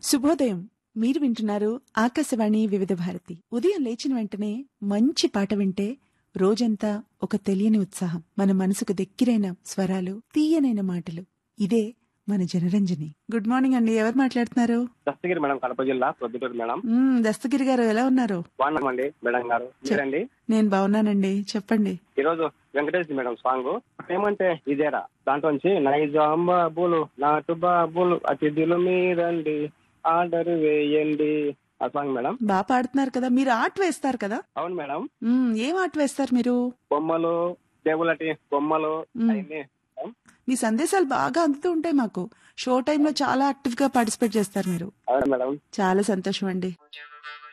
శుభోదయం మీరు వింటున్నారు ఆకాశవాణి వివిధ భారతి ఉదయం లేచిన వెంటనే మంచి పాట వింటే రోజంతా ఒక తెలియని ఉత్సాహం మన మనసుకు దగ్గరైన స్వరాలు తీయనైన మాటలు ఇదే మన జనరంజని గుడ్ మార్నింగ్ అండి ఎవరు మాట్లాడుతున్నారు దస్తగిరి మేడం కడప జిల్లా ప్రొద్దుటూరు మేడం మ్మ్, దస్తగిరి గారు ఎలా ఉన్నారు బాగున్నామండి మేడం గారు మీరండి నేను బాగున్నానండి చెప్పండి ఈ రోజు వెంకటేష్ మేడం సాంగ్ ఏమంటే ఇదేరా దాంట్లోంచి నైజాం బాబులు నాటు బాబులు అతిథులు మీరండి ఆర్డర్ వేయండి ఆ సాంగ్ మేడం బాగా పాడుతున్నారు కదా మీరు ఆర్ట్ వేస్తారు కదా అవును మేడం మ్మ్, ఏం ఆర్ట్ వేస్తారు మీరు బొమ్మలు దేవులటి బొమ్మలు మ్మ్. అవన్నీ మీ సందేశాలు బాగా అందుతూ ఉంటాయి మాకు షో టైంలో చాలా యాక్టివ్ గా పార్టిసిపేట్ చేస్తారు మీరు అవును మేడం చాలా సంతోషం అండి